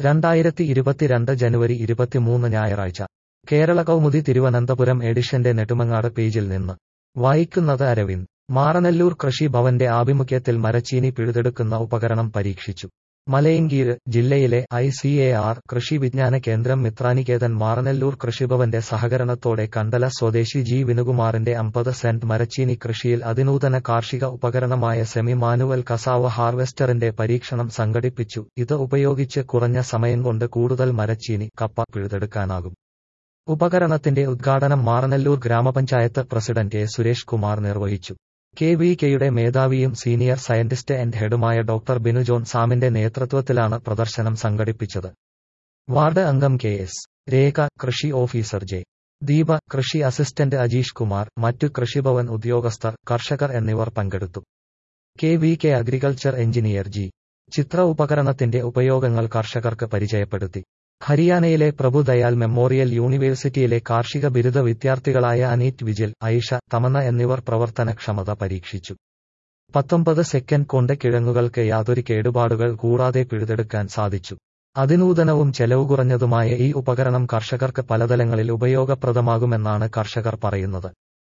രണ്ടായിരത്തി ഇരുപത്തിരണ്ട് ജനുവരി ഇരുപത്തിമൂന്ന് ഞായറാഴ്ച കേരള കൗമുദി തിരുവനന്തപുരം എഡിഷന്റെ നെടുമങ്ങാട് പേജിൽ നിന്ന് വായിക്കുന്നത് അരവിന്ദ് മാറനല്ലൂർ കൃഷി ഭവന്റെ ആഭിമുഖ്യത്തിൽ മരച്ചീനി പിഴുതെടുക്കുന്ന ഉപകരണം പരീക്ഷിച്ചു മലയങ്കീര് ജില്ലയിലെ ഐ സി എ ആർ കൃഷി വിജ്ഞാന കേന്ദ്രം മിത്രാനികേതൻ മാറനല്ലൂർ കൃഷിഭവന്റെ സഹകരണത്തോടെ കണ്ടല സ്വദേശി ജി വിനുകുമാറിന്റെ അമ്പത് സെന്റ് മരച്ചീനി കൃഷിയിൽ അതിനൂതന കാർഷിക ഉപകരണമായ സെമി മാനുവൽ കസാവ് ഹാർവെസ്റ്ററിന്റെ പരീക്ഷണം സംഘടിപ്പിച്ചു ഇത് ഉപയോഗിച്ച് കുറഞ്ഞ സമയം കൊണ്ട് കൂടുതൽ മരച്ചീനി കപ്പ പിഴുതെടുക്കാനാകും ഉപകരണത്തിന്റെ ഉദ്ഘാടനം മാറനല്ലൂർ ഗ്രാമപഞ്ചായത്ത് പ്രസിഡന്റ് എ സുരേഷ് കുമാർ നിർവഹിച്ചു കെ വി കെയുടെ മേധാവിയും സീനിയർ സയന്റിസ്റ്റ് ആൻഡ് ഹെഡുമായ ഡോക്ടർ ബിനു ജോൺ സാമിന്റെ നേതൃത്വത്തിലാണ് പ്രദർശനം സംഘടിപ്പിച്ചത് വാർഡ് അംഗം കെ എസ് രേഖ കൃഷി ഓഫീസർ ജെ ദീപ കൃഷി അസിസ്റ്റന്റ് അജീഷ് കുമാർ മറ്റു കൃഷിഭവൻ ഉദ്യോഗസ്ഥർ കർഷകർ എന്നിവർ പങ്കെടുത്തു K V K agriculture engineer G Chitra ഉപകരണത്തിന്റെ ഉപയോഗങ്ങൾ കർഷകർക്ക് പരിചയപ്പെടുത്തി ഹരിയാനയിലെ പ്രഭുദയാൽ മെമ്മോറിയൽ യൂണിവേഴ്സിറ്റിയിലെ കാർഷിക ബിരുദ വിദ്യാർത്ഥികളായ അനീറ്റ് വിജിൽ ഐഷ തമന്ന എന്നിവർ പ്രവർത്തനക്ഷമത പരീക്ഷിച്ചു പത്തൊമ്പത് സെക്കൻഡ് കൊണ്ട് കിഴങ്ങുകൾക്ക് യാതൊരു കേടുപാടുകൾ കൂടാതെ പിഴുതെടുക്കാൻ സാധിച്ചു അതിനൂതനവും ചെലവ് കുറഞ്ഞതുമായ ഈ ഉപകരണം കർഷകർക്ക് പലതലങ്ങളിൽ ഉപയോഗപ്രദമാകുമെന്നാണ് കർഷകർ പറയുന്നത്